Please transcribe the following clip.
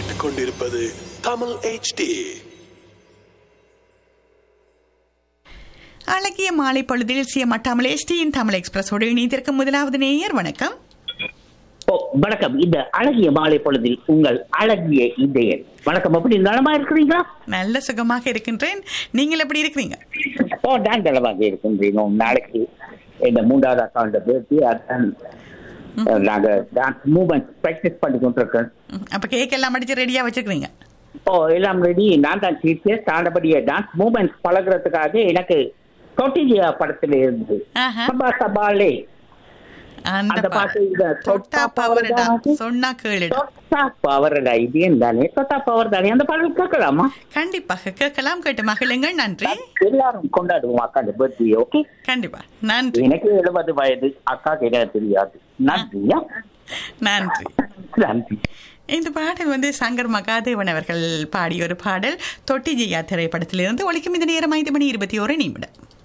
கேட்டுக்கொண்டிருப்பது தமிழ் HD அழகிய மாலை பொழுதில் சிய மட்டாமல் எஸ்டியின் தமிழ் எக்ஸ்பிரஸோடு இணைந்திருக்கும் முதலாவது நேயர் வணக்கம் ஓ வணக்கம் இந்த அழகிய மாலை பொழுதில் உங்கள் அழகிய இதயன் வணக்கம் எப்படி நலமா இருக்கிறீங்களா நல்ல சுகமாக இருக்கின்றேன் நீங்கள் எப்படி இருக்கிறீங்க ஓ நான் நலமாக இருக்கின்றேன் நாளைக்கு இந்த மூன்றாவது அக்காண்ட பேசி அதான் அஹ், நாங்க டான்ஸ் மூவ்மெண்ட் ப்ராக்டிஸ் பண்ணி கொண்டிருக்கோம் ம், அப்ப கேக் எல்லாம் அடிச்சு ரெடியா வச்சிருக்கீங்க ஓ எல்லாம் ரெடி நான் தான் டீச்சர் தாண்டபடிய டான்ஸ் மூவ்மெண்ட்ஸ் பழகுறதுக்காக எனக்கு தொட்டிஜியா படத்துல இருந்து ஆஹா. சபா சபாலே அந்த அந்த பாட்டு பாட்டு இந்த தொட்டா பவர்டா பவர்டா. சொன்னா கேளுடா தொட்டா பவர்டா இது தானே தொட்டா பவர் தானே அந்த பாடல் கேட்கலாமா கண்டிப்பாக கேட்கலாம் கேட்டு மகிழுங்கள் நன்றி எல்லாரும் கொண்டாடுவோம் அக்காண்ட பர்த்டே ஓகே கண்டிப்பா நன்றி எனக்கு எழுபது வயது அக்காக்கு என்ன தெரியாது நன்றியா நன்றி நன்றி இந்த பாடல் வந்து சங்கர் மகாதேவன் அவர்கள் பாடிய ஒரு பாடல் தொட்டி ஜெயா திரைப்படத்திலிருந்து ஒழிக்கும் இந்த நேரம் ஐந்து மணி இருபத்தி ஒரு நிமிடம்